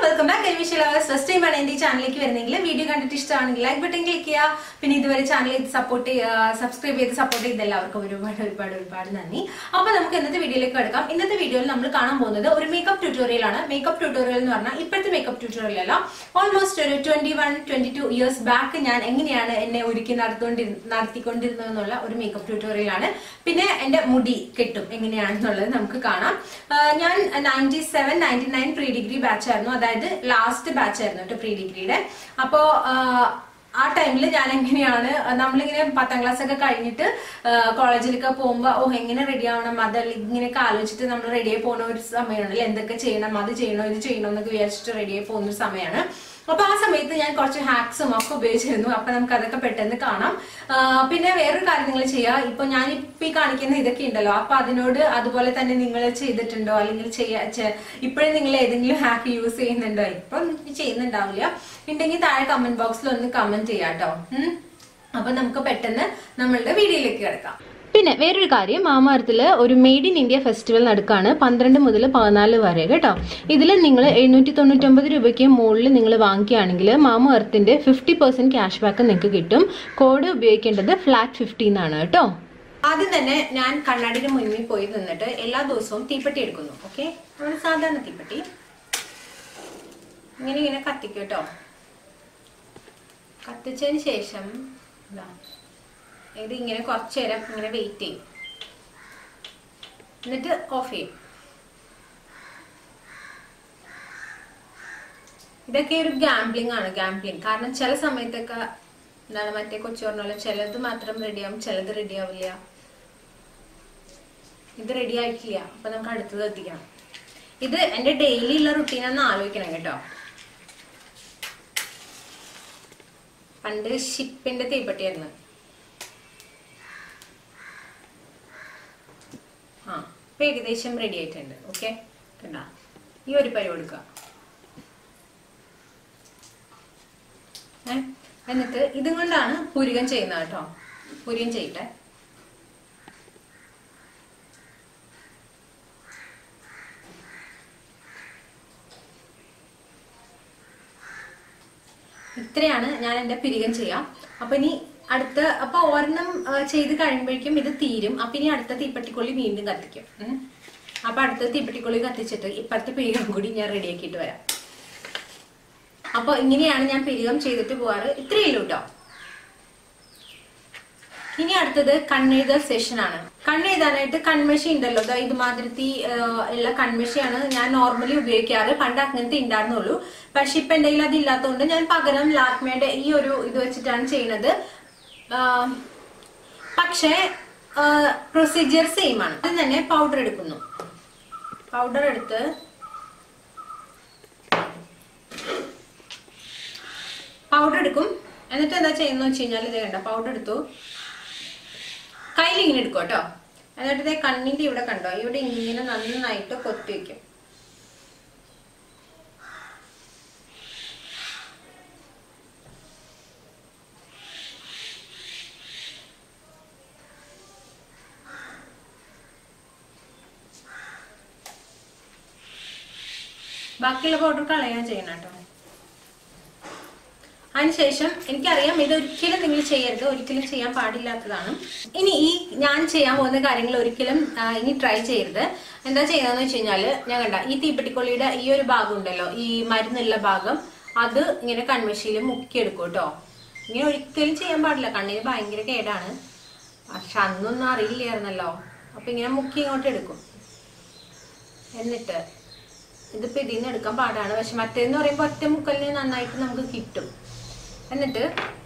Welcome back Elvish lovers first time ആണ് എന്റെ ഈ ചാനലിലേക്ക് വരുന്നെങ്കിൽ വീഡിയോ കണ്ടിട്ട് ഇഷ്ടമാണെങ്കിൽ ലൈക്ക് ബട്ടൺ ക്ലിക്ക് ചെയ്യുക പിന്നെ ഇതുവരെ ചാനൽ സപ്പോർട്ട് സബ്സ്ക്രൈബ് ചെയ്ത് സപ്പോർട്ട് ചെയ്ത എല്ലാവർക്കും ഒരുപാട് ഒരുപാട് ഒരുപാട് നന്ദി അപ്പൊ നമുക്ക് ഇന്നത്തെ വീഡിയോയിലേക്ക് കിടക്കാം ഇന്നത്തെ വീഡിയോയിൽ നമ്മൾ കാണാൻ പോകുന്നത് ഒരു മേക്കപ്പ് ട്യൂട്ടോറിയൽ ആണ് മേക്കപ്പ് ട്യൂട്ടോറിയൽ എന്ന് പറഞ്ഞാൽ ഇപ്പോഴത്തെ മേക്കപ്പ് ട്യൂട്ടോറിയൽ അല്ല ഓൾമോസ്റ്റ് ഒരു twenty one twenty two years back ഞാൻ എങ്ങനെയാണ് എന്നെ ഒരുക്കി നടത്തുകൊണ്ടിരു നടത്തിക്കൊണ്ടിരുന്നത് എന്നുള്ള ഒരു മേക്കപ്പ് ട്യൂട്ടോറിയൽ ആണ് പിന്നെ എന്റെ മുടി കെട്ടും എങ്ങനെയാണെന്നുള്ളത് നമുക്ക് കാണാം ആ, ഞാൻ ninety seven ninety nine pre degree batch ആയിരുന്നു അതായത് ലാസ്റ്റ് ബാച്ച് ആയിരുന്നു കേട്ടോ പ്രീ ഡിഗ്രിയുടെ അപ്പോ ആ, ആ ടൈമിൽ ഞാൻ എങ്ങനെയാണ് നമ്മളിങ്ങനെ പത്താം ക്ലാസ് ഒക്കെ കഴിഞ്ഞിട്ട് കോളേജിലൊക്കെ പോകുമ്പോൾ ഓ എങ്ങനെ റെഡി ആവണം അതല്ല ഇങ്ങനെയൊക്കെ ആലോചിച്ചിട്ട് നമ്മൾ റെഡിയായി പോകുന്ന ഒരു സമയമാണല്ലോ എന്തൊക്കെ ചെയ്യണം അത് ചെയ്യണോ ഇത് ചെയ്യണോ എന്നൊക്കെ വിചാരിച്ചിട്ട് റെഡിയായി പോകുന്ന ഒരു സമയമാണ് അപ്പൊ ആ സമയത്ത് ഞാൻ കുറച്ച് ഹാക്സും ഒക്കെ ഉപയോഗിച്ചിരുന്നു അപ്പൊ നമുക്ക് അതൊക്കെ പെട്ടെന്ന് കാണാം ആ, പിന്നെ വേറൊരു കാര്യം നിങ്ങൾ ചെയ്യുക ഇപ്പൊ ഞാൻ ഇപ്പൊ ഈ കാണിക്കുന്ന ഇതൊക്കെ ഉണ്ടല്ലോ അപ്പൊ അതിനോട് അതുപോലെ തന്നെ നിങ്ങൾ ചെയ്തിട്ടുണ്ടോ അല്ലെങ്കിൽ ചെയ്യാ ഇപ്പോഴും നിങ്ങൾ ഏതെങ്കിലും ഹാക്ക് യൂസ് ചെയ്യുന്നുണ്ടോ ഇപ്പൊ ചെയ്യുന്നുണ്ടാവില്ല ഉണ്ടെങ്കിൽ താഴെ കമന്റ് ബോക്സിൽ ഒന്ന് കമന്റ് ചെയ്യാം കേട്ടോ ഉം. അപ്പൊ നമുക്ക് പെട്ടെന്ന് നമ്മളുടെ വീഡിയോയിലേക്ക് കിടക്കാം പിന്നെ വേറൊരു കാര്യം മാമാരത്തിൽ ഒരു മെയ്ഡ് ഇൻ ഇന്ത്യ ഫെസ്റ്റിവൽ നടക്കാണ് പന്ത്രണ്ട് മുതൽ പതിനാല് വരെ കേട്ടോ ഇതിൽ നിങ്ങൾ എഴുന്നൂറ്റി തൊണ്ണൂറ്റൊമ്പത് രൂപയ്ക്ക് മുകളിൽ നിങ്ങൾ വാങ്ങിക്കുകയാണെങ്കിൽ മാമ എർത്തിന്റെ ഫിഫ്റ്റി പെർസെന്റ് ക്യാഷ് ബാക്ക് നിങ്ങൾക്ക് കിട്ടും കോഡ് ഉപയോഗിക്കേണ്ടത് ഫ്ലാറ്റ് ഫിഫ്റ്റി എന്നാണ് കേട്ടോ ആദ്യം തന്നെ ഞാൻ കണ്ണാടിയുടെ മുന്നിൽ പോയി നിന്നിട്ട് എല്ലാ ദിവസവും തീപ്പെട്ടി എടുക്കുന്നു ഓക്കെ നമ്മുടെ സാധാരണ തീപ്പെട്ടി ഇങ്ങനെ ഇങ്ങനെ കത്തിക്കും കേട്ടോ കത്തിച്ചതിന് ശേഷം ഇതാ ഇത് ഇങ്ങനെ കുറച്ചു നേരം ഇങ്ങനെ വെയിറ്റ് ചെയ്യും എന്നിട്ട് ഓഫ് ചെയ്യും ഇതൊക്കെ ഒരു ഗാംബ്ലിംഗ് ആണ് ഗാംബ്ലിംഗ് കാരണം ചില സമയത്തൊക്കെ എന്താണ് മറ്റേ കൊച്ചു പറഞ്ഞ പോലെ ചിലത് മാത്രം റെഡിയാവും ചിലത് റെഡി ആവില്ല ഇത് റെഡി ആയിട്ടില്ല അപ്പൊ നമുക്ക് അടുത്തത് എത്തിക്കണം ഇത് എന്റെ ഡെയിലി ഉള്ള റുട്ടീനാന്ന് ആലോചിക്കണം കേട്ടോ പണ്ട് ഷിപ്പിന്റെ തീപ്പെട്ടിയായിരുന്നു ആ ഇപ്പൊ ഏകദേശം റെഡി ആയിട്ടുണ്ട് ഓക്കെ കണ്ട ഈ ഒരു പരി കൊടുക്കുക ഏ? എന്നിട്ട് ഇതും കൊണ്ടാണ് പുരികം ചെയ്യുന്നത് കേട്ടോ പുരികം ചെയ്യട്ടെ ഇത്രയാണ് ഞാൻ എന്റെ പിരികം ചെയ്യാം അപ്പൊ ഇനി അടുത്ത അപ്പൊ ഒരെണ്ണം ആ, ചെയ്ത് കഴിയുമ്പോഴേക്കും ഇത് തീരും അപ്പൊ ഇനി അടുത്ത തീപ്പെട്ടിക്കൊള്ളി വീണ്ടും കത്തിക്കും ഉം. അപ്പൊ അടുത്ത തീപ്പെട്ടിക്കൊള്ളി കത്തിച്ചിട്ട് ഇപ്പഴത്തെ പിരികം കൂടി ഞാൻ റെഡിയാക്കിയിട്ട് വരാം അപ്പൊ ഇങ്ങനെയാണ് ഞാൻ പിരികം ചെയ്തിട്ട് പോവാറ് ഇത്രയേ ഉള്ളൂ കേട്ടോ ഇനി അടുത്തത് കണ്ണെഴുതൽ സെഷൻ ആണ് കണ്ണെഴുതാനായിട്ട് കൺമഷി ഉണ്ടല്ലോ ദാ ഇതുമാതിരത്തി ഉള്ള കൺമഷിയാണ് ഞാൻ നോർമലി ഉപയോഗിക്കാറ് പണ്ട് അങ്ങനത്തെ ഉണ്ടായിരുന്നുള്ളൂ പക്ഷെ ഇപ്പൊ എന്റെ കയ്യിൽ അതില്ലാത്തതുകൊണ്ട് ഞാൻ പകരം ലാക്മയുടെ ഈ ഒരു ഇത് വെച്ചിട്ടാണ് ചെയ്യുന്നത് ആ, പക്ഷേ പ്രൊസീജിയർ സെയിം ആണ് അത് തന്നെ പൗഡർ എടുക്കുന്നു പൗഡർ എടുത്ത് പൗഡർ എടുക്കും എന്നിട്ട് എന്താ ചെയ്യുന്ന വെച്ച് കഴിഞ്ഞാൽ ഇത് കണ്ട പൗഡർ എടുത്തു കയ്യിൽ ഇങ്ങനെ എടുക്കും കേട്ടോ എന്നിട്ട് ഇതേ കണ്ണിന്റെ ഇവിടെ കണ്ടോ ഇവിടെ ഇങ്ങനെ നന്നായിട്ട് കൊത്തി വെക്കും ബാക്കിയുള്ള പൗഡർ കളയാൻ ചെയ്യണം കേട്ടോ അതിനുശേഷം എനിക്കറിയാം ഇത് ഒരിക്കലും നിങ്ങൾ ചെയ്യരുത് ഒരിക്കലും ചെയ്യാൻ പാടില്ലാത്തതാണ് ഇനി ഈ ഞാൻ ചെയ്യാൻ പോകുന്ന കാര്യങ്ങൾ ഒരിക്കലും ആ, ഇനി ട്രൈ ചെയ്യരുത് എന്താ ചെയ്യുന്നതെന്ന് വെച്ച് കഴിഞ്ഞാല് ഞാൻ കണ്ട ഈ തീപ്പെട്ടിക്കൊള്ളിയുടെ ഈ ഒരു ഭാഗം ഉണ്ടല്ലോ ഈ മരുന്നുള്ള ഭാഗം അത് ഇങ്ങനെ കൺമഷിയിൽ മുക്കിയെടുക്കും കേട്ടോ ഇങ്ങനെ ഒരിക്കലും ചെയ്യാൻ പാടില്ല കണ്ണിന് ഭയങ്കര കേടാണ് പക്ഷെ അന്നൊന്നും അറിയില്ലായിരുന്നല്ലോ അപ്പൊ ഇങ്ങനെ മുക്കി ഇങ്ങോട്ട് എടുക്കും എന്നിട്ട് ഇതിപ്പോ ഇതിൽ നിന്ന് എടുക്കാൻ പാടാണ് പക്ഷെ മറ്റേന്ന് പറയുമ്പോൾ ഒറ്റ മുക്കലിന് നന്നായിട്ട് നമുക്ക് കിട്ടും എന്നിട്ട്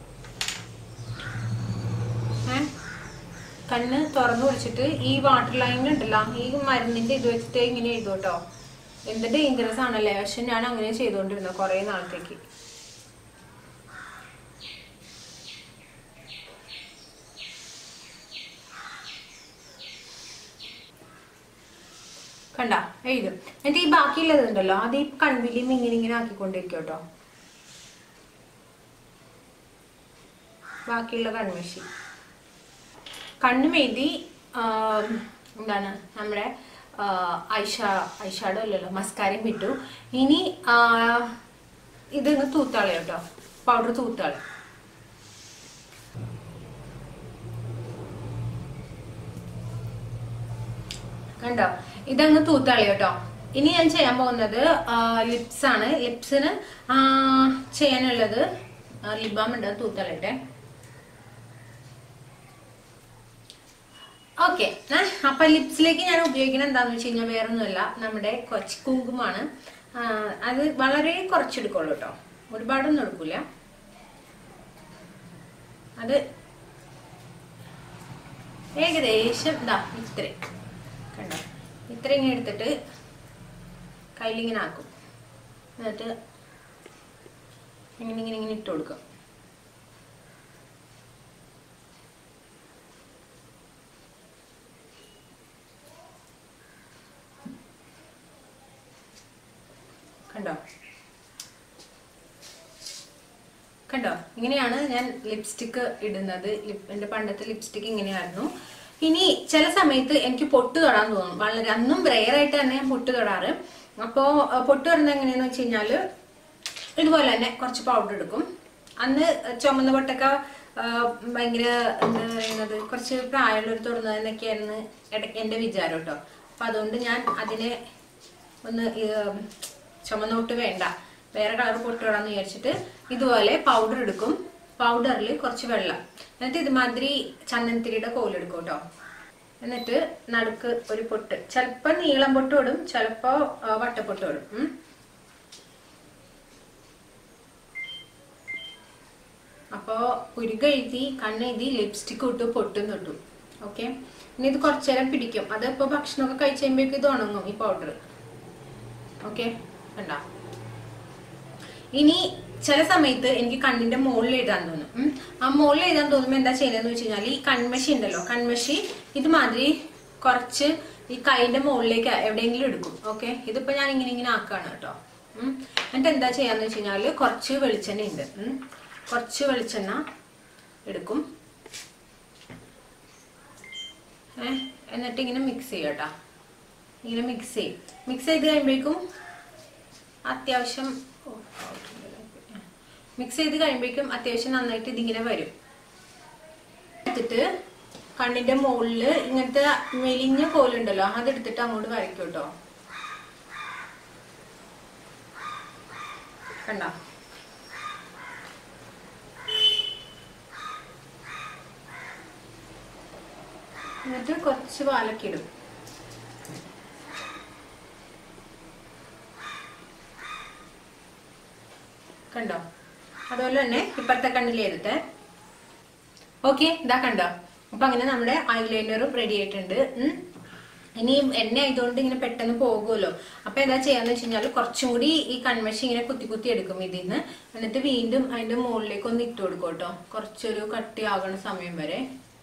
ഏ കണ്ണ് തുറന്നു പിടിച്ചിട്ട് ഈ വാട്ടർ ലൈൻ ഉണ്ടല്ലോ ഈ മരുന്നിന്റെ ഇത് വെച്ചിട്ട് ഇങ്ങനെ എഴുതും കേട്ടോ എന്ത് ഡേഞ്ചറസ് ആണല്ലേ പക്ഷെ ഞാൻ അങ്ങനെ ചെയ്തുകൊണ്ടിരുന്നു കുറെ നാളത്തേക്ക് കണ്ട എഴുതും എന്നിട്ട് ഈ ബാക്കിയുള്ളത് ഉണ്ടല്ലോ അത് ഈ കൺവിലിയും ഇങ്ങനെ ഇങ്ങനെ ആക്കിക്കൊണ്ടിരിക്കും കേട്ടോ ബാക്കിയുള്ള കൺമഷി കണ്ണും എഴുതി ആം, എന്താണ് നമ്മുടെ ഐഷാ ഐഷാഡോ അല്ലല്ലോ മസ്കാരയും വിട്ടു ഇനി ആ, ഇത് തൂത്താളെ കേട്ടോ പൗഡർ തൂത്താളെ കണ്ടോ ഇതങ്ങ് തൂത്താളി കേട്ടോ ഇനി ഞാൻ ചെയ്യാൻ പോകുന്നത് ലിപ്സ് ആണ് ലിപ്സിന് ചെയ്യാനുള്ളത് ലിബാം ഉണ്ട് അത് തൂത്താളിട്ടെ ഓക്കെ അപ്പൊ ലിപ്സിലേക്ക് ഞാൻ ഉപയോഗിക്കുന്നത് എന്താന്ന് വെച്ച് കഴിഞ്ഞാൽ വേറെ ഒന്നുമല്ല നമ്മുടെ കൊച്ചി കുങ്കുമാണ് ആ, അത് വളരെ കുറച്ചെടുക്കുള്ളൂ കേട്ടോ ഒരുപാടൊന്നും എടുക്കൂല അത് ഏകദേശം ഇതാ ഇത്രയും കണ്ടോ ഇത്ര ഇങ്ങനെ എടുത്തിട്ട് കയ്യിലിങ്ങനെ ആക്കും എന്നിട്ട് ഇങ്ങനെ ഇങ്ങനെ ഇങ്ങനെ ഇട്ട് കൊടുക്കും കണ്ടോ കണ്ടോ ഇങ്ങനെയാണ് ഞാൻ ലിപ്സ്റ്റിക്ക് ഇടുന്നത് ലിപ്- എന്റെ പണ്ടത്തെ ലിപ്സ്റ്റിക്ക് ഇങ്ങനെയായിരുന്നു ഇനി ചില സമയത്ത് എനിക്ക് പൊട്ട് തൊടാൻ തോന്നും വളരെ അന്നും റെയർ ആയിട്ട് തന്നെ ഞാൻ പൊട്ട് തൊടാറ് അപ്പോ അഹ് പൊട്ട് തൊടുന്നത് എങ്ങനെയാന്ന് വെച്ച് കഴിഞ്ഞാല് ഇതുപോലെ തന്നെ കുറച്ച് പൗഡർ എടുക്കും അന്ന് ചുമന്ന പൊട്ടൊക്കെ ആ, ഭയങ്കര എന്താ പറയുന്നത് കുറച്ച് പ്രായമുള്ളവർ തൊടുന്നതെന്നൊക്കെയായിരുന്നു ഇടയ്ക്ക് എന്റെ വിചാരം കേട്ടോ അപ്പൊ അതുകൊണ്ട് ഞാൻ അതിനെ ഒന്ന് ഏർ, ചുമന്ന പൊട്ട് വേണ്ട വേറെ കളർ പൊട്ട് വേണമെന്ന് വിചാരിച്ചിട്ട് ഇതുപോലെ പൗഡർ എടുക്കും പൗഡറിൽ കുറച്ച് വെള്ളം എന്നിട്ട് ഇതുമാതിരി ചന്ദനത്തിരിയുടെ കോലെടുക്കും കേട്ടോ എന്നിട്ട് നടുക്ക് ഒരു പൊട്ട് ചിലപ്പോ നീളം പൊട്ട് ഇടും ചിലപ്പോ ആ, വട്ടപ്പൊട്ട് ഇടും ഉം. അപ്പോ കുരുകെഴുതി കണ്ണെഴുതി ലിപ്സ്റ്റിക് ഇട്ടു പൊട്ടും തൊട്ടു ഓക്കെ ഇനി ഇത് കുറച്ചേരം പിടിക്കും അത് ഇപ്പൊ ഭക്ഷണമൊക്കെ കഴിച്ച് കഴിയുമ്പോഴേക്കും ഇത് ഉണങ്ങും ഈ പൗഡർ ഓക്കെ കണ്ട ഇനി ചില സമയത്ത് എനിക്ക് കണ്ണിന്റെ മുകളിൽ എഴുതാൻ തോന്നും ഉം. ആ മുകളിൽ എഴുതാൻ തോന്നുമ്പോൾ എന്താ ചെയ്യുന്നതെന്ന് വെച്ച് കഴിഞ്ഞാൽ ഈ കൺമഷി ഉണ്ടല്ലോ കൺമഷി ഇതുമാതിരി കുറച്ച് ഈ കൈന്റെ മുകളിലേക്ക് എവിടെയെങ്കിലും എടുക്കും ഓക്കെ ഇതിപ്പോ ഞാൻ ഇങ്ങനെ ഇങ്ങനെ ആക്കാണ് കേട്ടോ ഉം. എന്നിട്ട് എന്താ ചെയ്യാന്ന് വെച്ച് കഴിഞ്ഞാല് കുറച്ച് വെളിച്ചെണ്ണ ഉണ്ട് ഉം. കുറച്ച് വെളിച്ചെണ്ണ എടുക്കും ഏ എന്നിട്ട് ഇങ്ങനെ മിക്സ് ചെയ്യും കേട്ടോ ഇങ്ങനെ മിക്സ് ചെയ്യും മിക്സ് ചെയ്ത് കഴിയുമ്പോഴേക്കും അത്യാവശ്യം മിക്സ് ചെയ്ത് കഴിയുമ്പോഴേക്കും അത്യാവശ്യം നന്നായിട്ട് ഇതിങ്ങനെ വരും എടുത്തിട്ട് കണ്ണിന്റെ മുകളില് ഇങ്ങനത്തെ മെലിഞ്ഞ കോലുണ്ടല്ലോ അതെടുത്തിട്ട് അങ്ങോട്ട് വരയ്ക്കും കേട്ടോ കണ്ടോ എന്നിട്ട് കുറച്ച് പാലൊക്കെ ഇടും കണ്ടോ അതുപോലെ തന്നെ ഇപ്പഴത്തെ കണ്ണിൽ ചെയ്തിട്ട് ഓക്കെ ഇതാ കണ്ടോ അപ്പൊ അങ്ങനെ നമ്മുടെ ഐലൈനറും റെഡി ആയിട്ടുണ്ട് ഉം. ഇനി എണ്ണ ആയതുകൊണ്ട് ഇങ്ങനെ പെട്ടെന്ന് പോകുമല്ലോ അപ്പൊ എന്താ ചെയ്യാന്ന് വെച്ച് കഴിഞ്ഞാൽ കുറച്ചും കൂടി ഈ കൺമഷി ഇങ്ങനെ കുത്തി കുത്തി എടുക്കും ഇതിൽ നിന്ന് എന്നിട്ട് വീണ്ടും അതിന്റെ മുകളിലേക്ക് ഒന്ന് ഇട്ട് കൊടുക്കും കേട്ടോ കുറച്ചൊരു കട്ടിയാകണ സമയം വരെ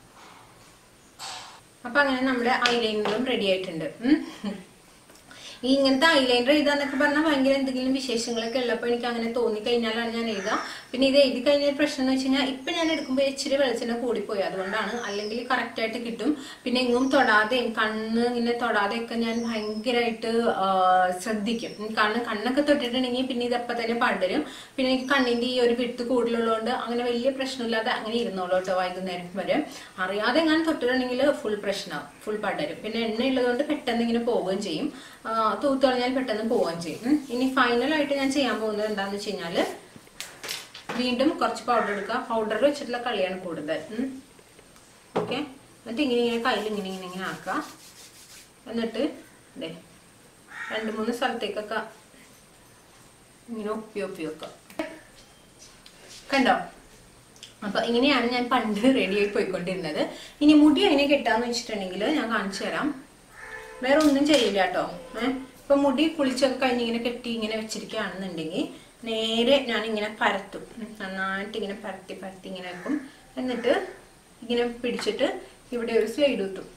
അപ്പൊ അങ്ങനെ നമ്മുടെ ഐലൈനറും റെഡി ആയിട്ടുണ്ട് ഉം. ഈ ഇങ്ങനത്തെ ഐലൈനർ എഴുതാന്നൊക്കെ പറഞ്ഞാൽ ഭയങ്കര എന്തെങ്കിലും വിശേഷങ്ങളൊക്കെ ഉള്ളപ്പോൾ എനിക്ക് അങ്ങനെ തോന്നി കഴിഞ്ഞാലാണ് ഞാൻ എഴുതുക പിന്നെ ഇത് എഴുതി കഴിഞ്ഞ പ്രശ്നം എന്ന് വെച്ച് കഴിഞ്ഞാൽ ഇപ്പൊ ഞാൻ എടുക്കുമ്പോൾ ഇച്ചിരി വെളിച്ചെണ്ണ കൂടിപ്പോയി അതുകൊണ്ടാണ് അല്ലെങ്കിൽ കറക്റ്റ് ആയിട്ട് കിട്ടും പിന്നെ എങ്ങും തൊടാതെയും കണ്ണ് ഇങ്ങനെ തൊടാതെയൊക്കെ ഞാൻ ഭയങ്കരമായിട്ട് ആ, ശ്രദ്ധിക്കും ഉം, കാരണം കണ്ണൊക്കെ തൊട്ടിട്ടുണ്ടെങ്കിൽ പിന്നെ ഇതപ്പം തന്നെ പടരും പിന്നെ എനിക്ക് കണ്ണിന്റെ ഈ ഒരു വിട്ട് കൂടുതലുള്ളതുകൊണ്ട് അങ്ങനെ വലിയ പ്രശ്നമില്ലാതെ അങ്ങനെ ഇരുന്നോളൂ കേട്ടോ വൈകുന്നേരം വരെ അറിയാതെ ഞാൻ തൊട്ടിട്ടുണ്ടെങ്കിൽ ഫുൾ പ്രശ്നമാവും ഫുൾ പടരും പിന്നെ എണ്ണ ഉള്ളതുകൊണ്ട് പെട്ടെന്ന് ഇങ്ങനെ പോവുകയും ചെയ്യും ആ, തൂത്ത് കളഞ്ഞാൽ പെട്ടെന്ന് പോവുകയും ചെയ്യും ഉം. ഇനി ഫൈനലായിട്ട് ഞാൻ ചെയ്യാൻ പോകുന്നത് എന്താണെന്ന് വെച്ച് കഴിഞ്ഞാല് വീണ്ടും കുറച്ച് പൗഡർ എടുക്കുക പൗഡർ വെച്ചിട്ടുള്ള കളിയാണ് കൂടുതൽ ഓക്കെ എന്നിട്ട് ഇങ്ങനെ ഇങ്ങനെ കയ്യിൽ ഇങ്ങനെ ഇങ്ങനെ ഇങ്ങനെ ആക്കുക എന്നിട്ട് ഇതേ രണ്ട് മൂന്ന് സ്ഥലത്തേക്കൊക്കെ ഇങ്ങനെ ഒപ്പി ഒപ്പി വെക്കുക കണ്ടോ അപ്പൊ ഇങ്ങനെയാണ് ഞാൻ പണ്ട് റെഡിയായി പോയിക്കൊണ്ടിരുന്നത് ഇനി മുടി എങ്ങനെ കെട്ടാന്ന് വെച്ചിട്ടുണ്ടെങ്കിൽ ഞാൻ കാണിച്ചു തരാം വേറെ ഒന്നും ചെയ്യില്ല കേട്ടോ ഏഹ് ഇപ്പൊ മുടി കുളിച്ചൊക്കെ കഴിഞ്ഞ് ഇങ്ങനെ കെട്ടി ഇങ്ങനെ വെച്ചിരിക്കുകയാണെന്നുണ്ടെങ്കിൽ നേരെ ഞാൻ ഇങ്ങനെ പരത്തും ഉം, നന്നായിട്ട് ഇങ്ങനെ പരത്തി പരത്തി ഇങ്ങനെ വെക്കും എന്നിട്ട് ഇങ്ങനെ പിടിച്ചിട്ട് ഇവിടെ ഒരു സ്ലൈഡ് കുത്തും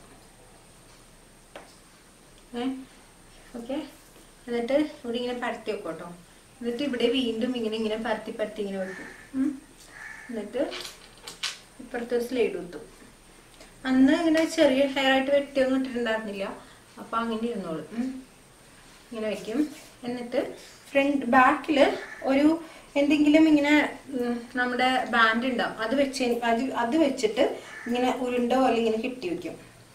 ഏഹ് ഓക്കെ എന്നിട്ട് ഇവിടെ ഇങ്ങനെ പരത്തി വെക്കും കേട്ടോ എന്നിട്ട് ഇവിടെ വീണ്ടും ഇങ്ങനെ ഇങ്ങനെ പരത്തി പരത്തി ഇങ്ങനെ വെക്കും ഉം. എന്നിട്ട് ഇപ്പുറത്തെ ഒരു സ്ലൈഡ് കുത്തും അന്ന് ഇങ്ങനെ ചെറിയ ഹെയർ ആയിട്ട് വെട്ടിയൊന്നും ഇട്ടിട്ടുണ്ടായിരുന്നില്ല അപ്പൊ അങ്ങനെ ഇരുന്നോളൂ ഉം. ഇങ്ങനെ വെക്കും എന്നിട്ട് ഫ്രണ്ട് ബാക്കിൽ ഒരു എന്തെങ്കിലും ഇങ്ങനെ ഉം, നമ്മുടെ ബാൻഡ് ഉണ്ടാവും അത് വെച്ച് അത് അത് വെച്ചിട്ട് ഇങ്ങനെ ഉരുണ്ട പോലെ ഇങ്ങനെ കെട്ടി വെക്കും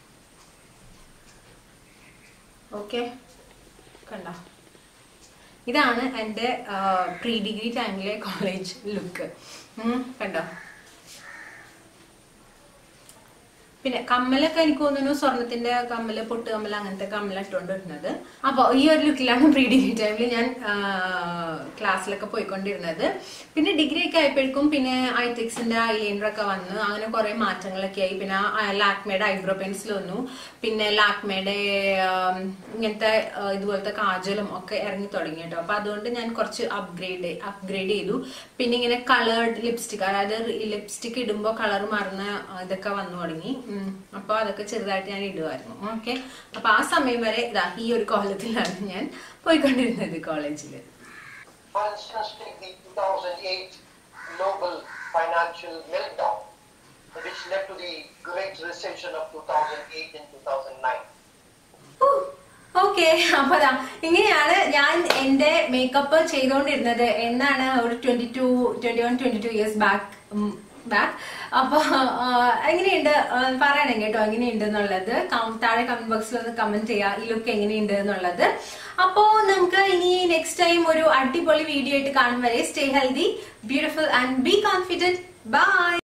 ഓക്കെ കണ്ട ഇതാണ് എൻ്റെ പ്രീ ഡിഗ്രി ടൈമിലെ കോളേജ് ലുക്ക് കണ്ടോ പിന്നെ കമ്മലൊക്കെ എനിക്ക് തോന്നുന്നു സ്വർണത്തിന്റെ കമ്മല് പൊട്ട് കമ്മൽ അങ്ങനത്തെ കമ്മല ഇട്ടുകൊണ്ട് വരുന്നത് അപ്പോൾ ഈ ഒരു ലുക്കിലാണ് പ്രീ ഡിഗ്രി ടൈമിൽ ഞാൻ ക്ലാസ്സിലൊക്കെ പോയിക്കൊണ്ടിരുന്നത് പിന്നെ ഡിഗ്രി ഒക്കെ ആയപ്പോഴേക്കും പിന്നെ ഐറ്റെക്സിന്റെ ഐലൈനർ ഒക്കെ വന്നു അങ്ങനെ കുറെ മാറ്റങ്ങളൊക്കെ ആയി പിന്നെ ലാക്മേയുടെ ഐബ്രോ പെൻസിൽ വന്നു പിന്നെ ലാക്മേയുടെ ഇങ്ങനത്തെ ആ, ഇതുപോലത്തെ കാജലും ഒക്കെ ഇറങ്ങി തുടങ്ങി കേട്ടോ അപ്പൊ അതുകൊണ്ട് ഞാൻ കുറച്ച് അപ്ഗ്രേഡ് അപ്ഗ്രേഡ് ചെയ്തു പിന്നെ ഇങ്ങനെ കളേർഡ് ലിപ്സ്റ്റിക് അതായത് ലിപ്സ്റ്റിക് ഇടുമ്പോൾ കളർ മാറുന്ന ആ, ഇതൊക്കെ വന്നു തുടങ്ങി ഉം. അപ്പൊ അതൊക്കെ ചെറുതായിട്ട് ഞാൻ ഇടുമായിരുന്നു ഓക്കെ അപ്പൊ ആ സമയം വരെ ഇതാ ഈ ഒരു കോലത്തിലാണ് ഞാൻ പോയിക്കൊണ്ടിരുന്നത് കോളേജിൽ For instance, take the 2008 global financial meltdown, which led to the Great Recession of 2008 and 2009. Okay അപ്പൊ ദാ ഇങ്ങനെയാണ് ഞാൻ എന്റെ മേക്കപ്പ് ചെയ്തുകൊണ്ടിരുന്നത് എന്നാണ് ഒരു twenty two twenty one twenty two years back back അപ്പൊ ആ, എങ്ങനെയുണ്ട് ആ, പറയണം കേട്ടോ എങ്ങനെയുണ്ട് എന്നുള്ളത് കം- താഴെ കമന്റ് ബോക്സിൽ ഒന്ന് കമന്റ് ചെയ്യുക ഈ ലുക്ക് എങ്ങനെയുണ്ട് എന്നുള്ളത് അപ്പോ നമുക്ക് ഇനി നെക്സ്റ്റ് ടൈം ഒരു അടിപൊളി വീഡിയോ ആയിട്ട് കാണും വരെ stay healthy beautiful and be confident by